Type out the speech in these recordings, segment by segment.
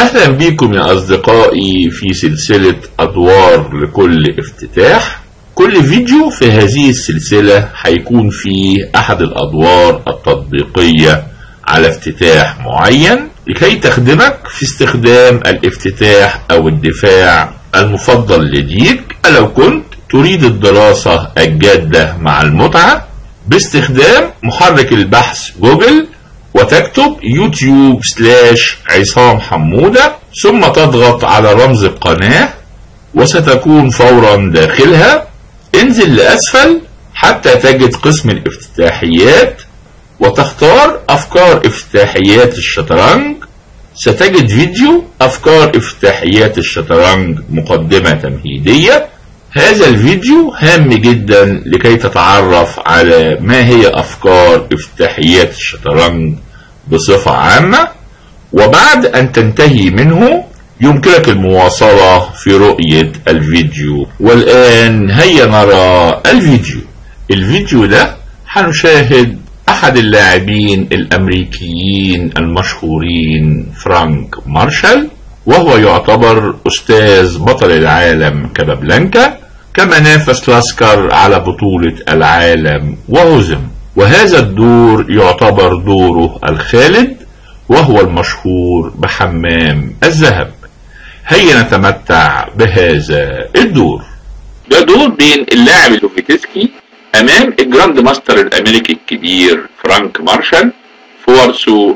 أهلا بكم يا أصدقائي في سلسلة أدوار لكل افتتاح كل فيديو في هذه السلسلة هيكون فيه أحد الأدوار التطبيقية على افتتاح معين لكي تخدمك في استخدام الافتتاح أو الدفاع المفضل لديك لو كنت تريد الدراسة الجادة مع المتعة باستخدام محرك البحث جوجل وتكتب يوتيوب سلاش عصام حمودة ثم تضغط على رمز القناة وستكون فورا داخلها انزل لأسفل حتى تجد قسم الافتتاحيات وتختار أفكار افتتاحيات الشطرنج ستجد فيديو أفكار افتتاحيات الشطرنج مقدمة تمهيدية هذا الفيديو هام جدا لكي تتعرف على ما هي أفكار افتتاحيات الشطرنج بصفة عامة وبعد أن تنتهي منه يمكنك المواصلة في رؤية الفيديو والآن هيا نرى الفيديو الفيديو ده هنشاهد أحد اللاعبين الأمريكيين المشهورين فرانك مارشال وهو يعتبر أستاذ بطل العالم كابابلانكا كما نافس لاسكر على بطولة العالم وهزم وهذا الدور يعتبر دوره الخالد وهو المشهور بحمام الذهب هيا نتمتع بهذا الدور ده دور بين اللاعب اللوفيتسكي امام الجراند ماستر الامريكي الكبير فرانك مارشال في وارسو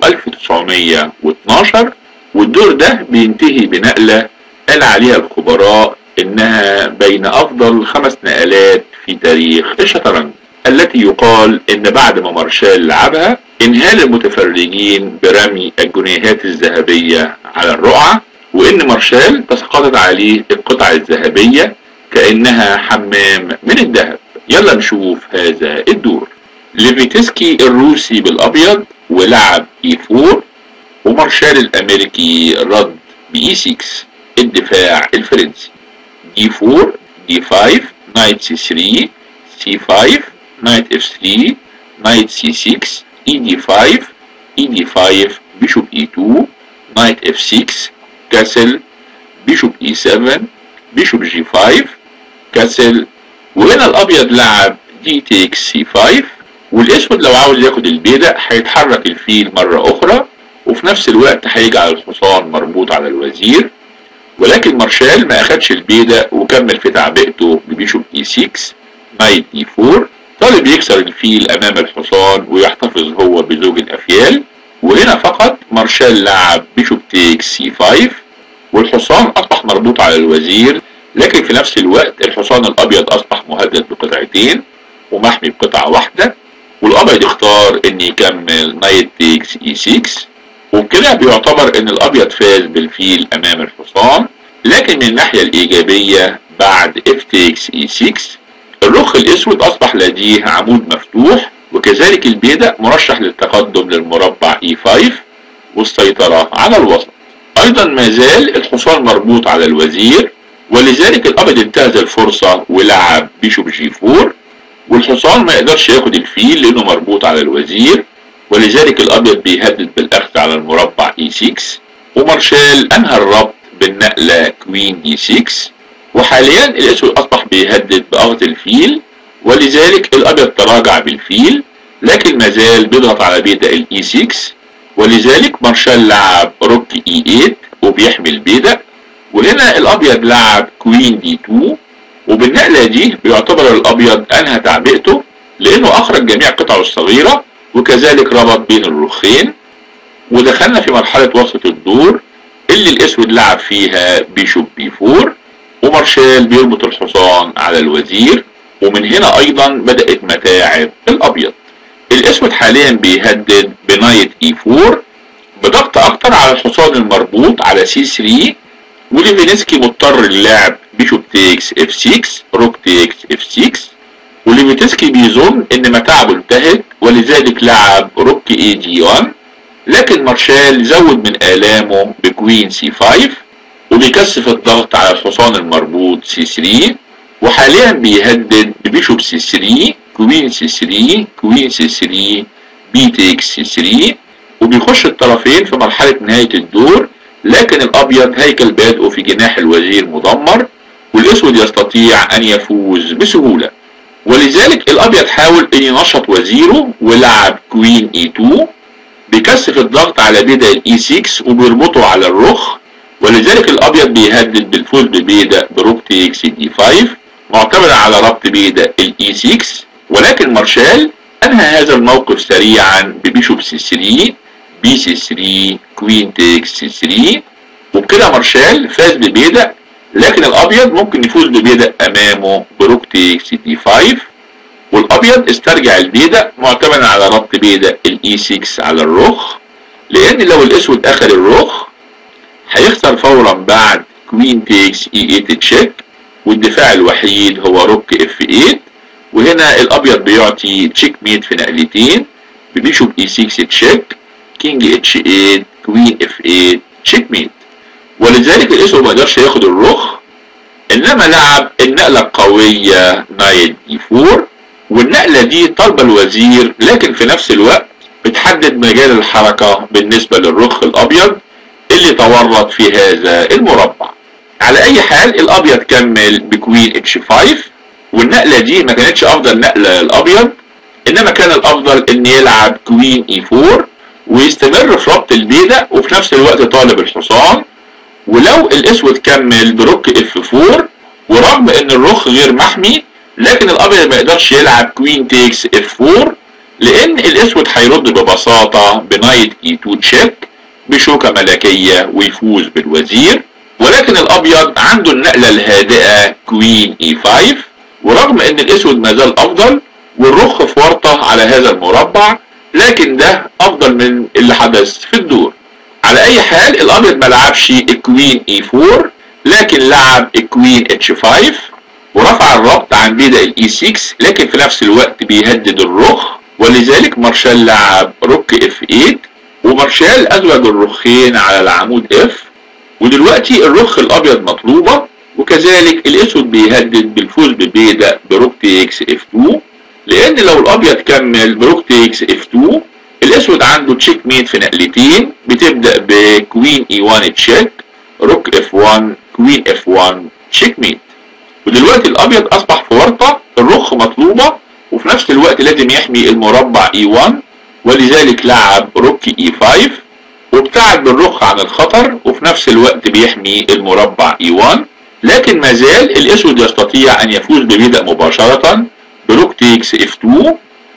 1912 والدور ده بينتهي بنقلة قال عليها الخبراء انها بين افضل خمس نقلات في تاريخ الشطرنج التي يقال ان بعد ما مارشال لعبها انهال المتفرجين برمي الجنيهات الذهبية على الرقعة وان مارشال تسقطت عليه القطع الذهبية كأنها حمام من الذهب يلا نشوف هذا الدور ليفيتسكي الروسي بالابيض ولعب اي 4 ومارشال الامريكي رد باي 6 الدفاع الفرنسي دي 4 دي 5 نايت سي 3 سي 5 نايت اف 3 نايت سي 6 اي دي 5 اي دي 5 بيشوب اي 2 نايت اف 6 كاسل بيشوب اي 7 بيشوب جي 5 كاسل وهنا الابيض لعب دي تيك سي 5 والاسود لو عاوز ياخد البيدق هيتحرك الفيل مرة اخرى وفي نفس الوقت هيجعل الحصان مربوط على الوزير ولكن مارشال ما اخدش البيدق وكمل في تعبئته ببيشوب اي 6 نايت اي 4 طالب يكسر الفيل امام الحصان ويحتفظ هو بزوج الافيال وهنا فقط مارشال لعب بيشوب تيك سي 5 والحصان اصبح مربوط على الوزير لكن في نفس الوقت الحصان الابيض اصبح مهدد بقطعتين ومحمي بقطعة واحدة والابيض اختار ان يكمل نايت تيكس اي 6 وبكده بيعتبر ان الابيض فاز بالفيل امام الحصان لكن من الناحية الايجابية بعد اف تيكس اي 6 الرخ الاسود اصبح لديه عمود مفتوح وكذلك البيدق مرشح للتقدم للمربع اي 5 والسيطرة على الوسط ايضا ما زال الحصان مربوط على الوزير ولذلك الابيض انتهز الفرصة ولعب بيشوب جي 4 والحصان ما يقدرش ياخد الفيل لانه مربوط على الوزير ولذلك الابيض بيهدد بالاخذ على المربع اي 6 ومارشال انهى الربط بالنقلة كوين دي 6 وحاليا الاسود اصبح بيهدد باخذ الفيل ولذلك الابيض تراجع بالفيل لكن ما زال بيضغط على بيدق الاي 6 ولذلك مارشال لعب روك اي 8 وبيحمي البيدق وهنا الابيض لعب كوين دي 2 وبالنقلة دي بيعتبر الابيض انهى تعبئته لانه اخرج جميع قطعه الصغيرة وكذلك ربط بين الرخين ودخلنا في مرحلة وسط الدور اللي الاسود لعب فيها بيشوب بي 4 ومارشال بيربط الحصان على الوزير ومن هنا ايضا بدأت متاعب الابيض الاسود حاليا بيهدد بنايت اي 4 بضغط اكتر على الحصان المربوط على سي 3 وليفينسكي مضطر للعب بيشوب تيكس اف 6 روك تيكس اف 6 وليفيتسكي بيظن ان متاعبه انتهت ولذلك لعب روك اي جي 1 لكن مارشال زود من الامه بكوين سي 5 وبيكثف الضغط على الحصان المربوط سي 3 وحاليا بيهدد ببيشوب سي 3 كوين سي 3 كوين سي 3 بي تيكس سي 3 وبيخش الطرفين في مرحلة نهاية الدور لكن الابيض هيكل بادئه في جناح الوزير مدمر والاسود يستطيع ان يفوز بسهولة ولذلك الابيض حاول ان ينشط وزيره ولعب كوين اي 2 بيكثف الضغط على بيدا الاي 6 وبيربطه على الرخ ولذلك الابيض بيهدد بالفوز ببيدا بروك تي اكس دي 5 معتمدا على ربط بيدا الاي 6 ولكن مارشال انهى هذا الموقف سريعا ببيشوب سي 3 بي سي 3 كوين تيكس سي 3 وبكده مارشال فاز ببيدا لكن الابيض ممكن يفوز ببيدا امامه بروك تيكس دي 5 والابيض استرجع البيدا معتمدا على ربط بيدا الاي 6 على الرخ لان لو الاسود اخذ الرخ هيخسر فورا بعد كوين تيكس اي 8 تشيك والدفاع الوحيد هو روك اف 8 وهنا الابيض بيعطي تشيك ميت في نقلتين ببيشوب اي 6 تشيك كينج اتش 8 كوين اف 8 تشيك ميت ولذلك الاسود ما قدرش ياخد الرخ انما لعب النقلة القوية نايت دي 4 والنقلة دي طالبة الوزير لكن في نفس الوقت بتحدد مجال الحركة بالنسبة للرخ الابيض اللي تورط في هذا المربع على اي حال الابيض كمل بكوين اتش 5 والنقلة دي ما كانتش افضل نقلة الابيض انما كان الافضل ان يلعب كوين اي 4 ويستمر في ربط البيدق وفي نفس الوقت طالب الحصان ولو الاسود كمل بروك اف 4 ورغم ان الرخ غير محمي لكن الابيض ما يقدرش يلعب كوين تيكس اف 4 لان الاسود هيرد ببساطة بنايت اي 2 تشيك بشوكة ملكية ويفوز بالوزير ولكن الابيض عنده النقلة الهادئة كوين اي 5 ورغم ان الاسود ما زال افضل والرخ في ورطة على هذا المربع لكن ده افضل من اللي حدث في الدور على اي حال الابيض ما لعبش الكوين اي 4 لكن لعب الكوين اتش 5 ورفع الربط عن بيدا الاي 6 لكن في نفس الوقت بيهدد الرخ ولذلك مارشال لعب روك اف 8 ومارشال ازوج الرخين على العمود اف ودلوقتي الرخ الابيض مطلوبة وكذلك الاسود بيهدد بالفوز ببيدا بروك تي اكس اف 2 لان لو الابيض كمل بروك تي اكس اف 2 الاسود عنده تشيك ميت في نقلتين بتبدا بكوين اي 1 تشيك روك اف 1 كوين اف 1 تشيك ميت ودلوقتي الابيض اصبح في ورطه الرخ مطلوبه وفي نفس الوقت لازم يحمي المربع اي 1 ولذلك لعب روك اي 5 وابتعد بالرخ عن الخطر وفي نفس الوقت بيحمي المربع اي 1 لكن ما زال الاسود يستطيع ان يفوز ببدء مباشره بروك تيكس اف 2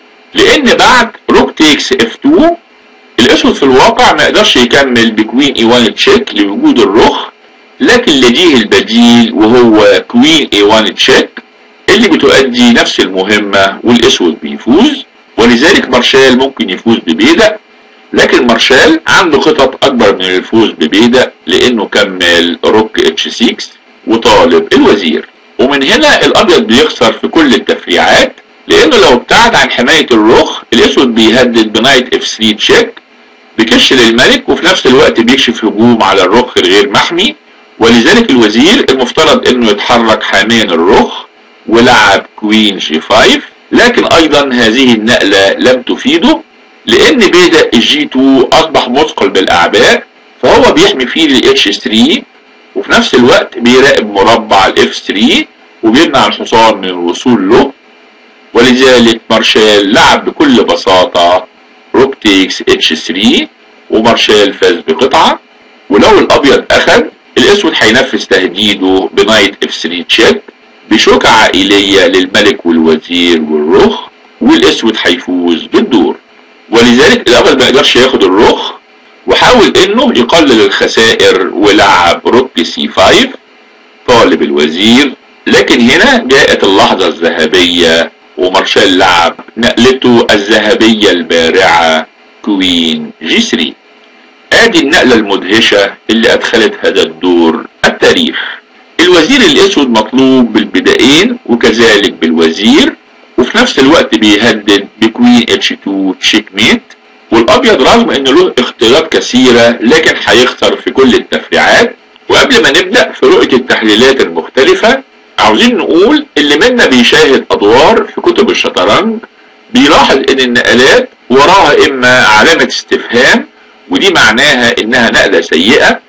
لان بعد روك تيكس اف 2 الاسود في الواقع ما يقدرش يكمل بكوين اي 1 تشيك لوجود الرخ لكن لديه البديل وهو كوين اي 1 تشيك اللي بتؤدي نفس المهمة والاسود بيفوز ولذلك مارشال ممكن يفوز ببيدق لكن مارشال عنده خطط اكبر من الفوز ببيدق لانه كمل روك اتش 6 وطالب الوزير ومن هنا الابيض بيخسر في كل التفريعات لانه لو ابتعد عن حماية الرخ الاسود بيهدد بنايت اف 3 تشيك بكش للملك وفي نفس الوقت بيكشف هجوم على الرخ الغير محمي ولذلك الوزير المفترض انه يتحرك حاميا الرخ ولعب كوين جي 5 لكن ايضا هذه النقلة لم تفيده لان بيدا الجي 2 اصبح مثقل بالاعباء فهو بيحمي فيه الاتش 3 وفي نفس الوقت بيراقب مربع الاف 3 وبيمنع الحصان من الوصول له ولذلك مارشال لعب بكل بساطة روك تيكس اتش 3 ومارشال فاز بقطعة ولو الابيض اخذ الاسود هينفذ تهديده بنايت اف 3 تشيك بشوكة عائلية للملك والوزير والرخ والاسود هيفوز بالدور ولذلك الابيض ما يقدرش ياخد الرخ وحاول انه يقلل الخسائر ولعب روك سي 5 طالب الوزير لكن هنا جاءت اللحظة الذهبية ومارشال لعب نقلته الذهبية البارعة كوين جي 3 ادي النقلة المدهشة اللي ادخلت هذا الدور التاريخ الوزير الاسود مطلوب بالبدائين وكذلك بالوزير وفي نفس الوقت بيهدد بكوين اتش 2 تشيك ميت والابيض رغم ان له اختيارات كثيرة لكن هيخسر في كل التفريعات وقبل ما نبدأ في رؤية التحليلات المختلفة عاوزين نقول اللي منا بيشاهد ادوار في كتب الشطرنج بيلاحظ ان النقلات وراها اما علامة استفهام ودي معناها انها نقلة سيئة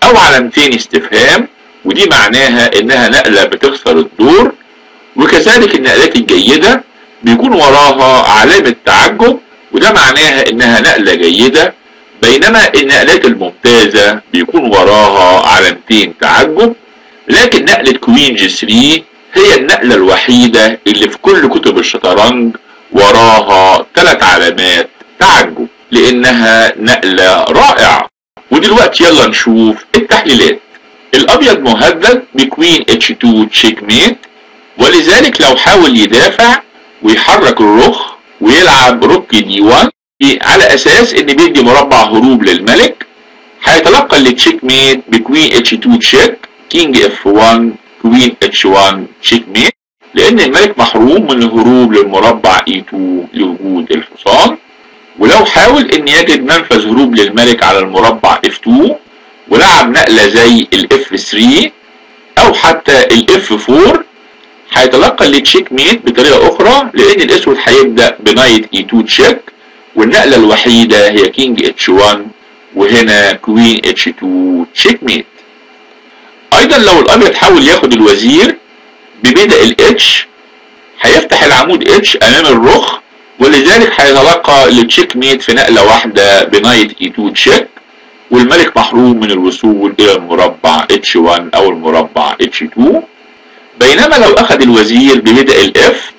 او علامتين استفهام ودي معناها انها نقلة بتخسر الدور وكذلك النقلات الجيدة بيكون وراها علامة تعجب وده معناها انها نقلة جيدة بينما النقلات الممتازة بيكون وراها علامتين تعجب لكن نقلة كوين جي 3 هي النقلة الوحيدة اللي في كل كتب الشطرنج وراها ثلاث علامات تعجب لانها نقلة رائعة ودلوقتي يلا نشوف التحليلات الابيض مهدد بكوين اتش 2 تشيك ميت ولذلك لو حاول يدافع ويحرك الرخ ويلعب روك دي 1 على اساس ان بيدي مربع هروب للملك هيتلقى التشيك ميت بكوين اتش 2 تشيك كينج اف 1 كوين اتش 1 تشيك ميت لان الملك محروم من الهروب للمربع اي 2 لوجود الحصان ولو حاول ان يجد منفذ هروب للملك على المربع اف 2 ولعب نقله زي الاف 3 او حتى الاف 4 هيتلقى التشيك ميت بطريقه اخرى لان الاسود هيبدا بنايت اي 2 تشيك والنقله الوحيده هي كينج اتش 1 وهنا كوين اتش 2 تشيك ميت ايضا لو الابيض حاول ياخد الوزير ببدء الاتش هيفتح العمود اتش امام الرخ ولذلك هيتلقى التشيك ميت في نقله واحده بنايت اي 2 تشيك والملك محروم من الوصول الى المربع اتش 1 او المربع اتش 2 بينما لو اخذ الوزير ببدء الاف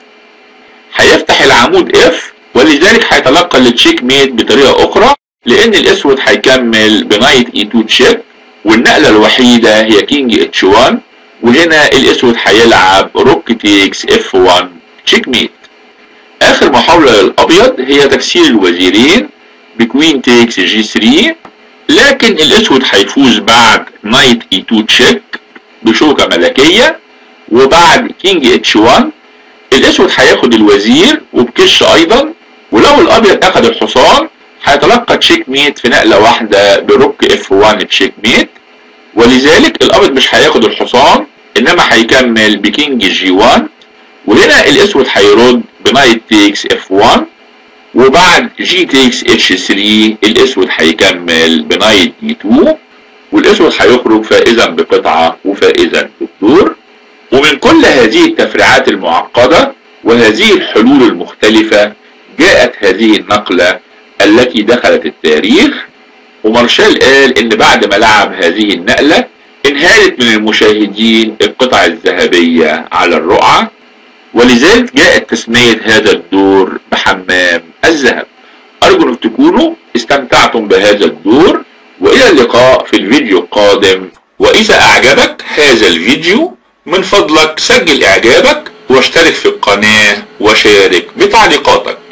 هيفتح العمود اف ولذلك هيتلقى التشيك ميت بطريقه اخرى لان الاسود هيكمل بنايت اي 2 تشيك والنقله الوحيده هي كينج اتش 1 وهنا الاسود هيلعب روك تيكس اف 1 تشيك ميت اخر محاوله للابيض هي تكسير الوزيرين بكوين تيكس جي 3 لكن الاسود هيفوز بعد نايت اي 2 تشيك بشوكه ملكيه وبعد كينج اتش 1 الاسود هياخد الوزير وبكش ايضا ولو الابيض اخذ الحصان هيتلقى تشيك ميت في نقله واحده بروك اف 1 تشيك ميت ولذلك الابيض مش هياخد الحصان انما هيكمل بكينج جي 1 وهنا الاسود هيرد بنايت تيكس اف 1 وبعد جي تيكس اتش 3 الاسود هيكمل بنايت دي 2 والاسود هيخرج فائزا بقطعه وفائزا بالدور ومن كل هذه التفريعات المعقده وهذه الحلول المختلفه جاءت هذه النقله التي دخلت التاريخ ومارشال قال ان بعد ما لعب هذه النقله انهالت من المشاهدين القطع الذهبيه على الرقعه ولذلك جاءت تسميه هذا الدور بحمام الذهب ارجو ان تكونوا استمتعتم بهذا الدور والى اللقاء في الفيديو القادم واذا اعجبك هذا الفيديو من فضلك سجل اعجابك واشترك في القناه وشارك بتعليقاتك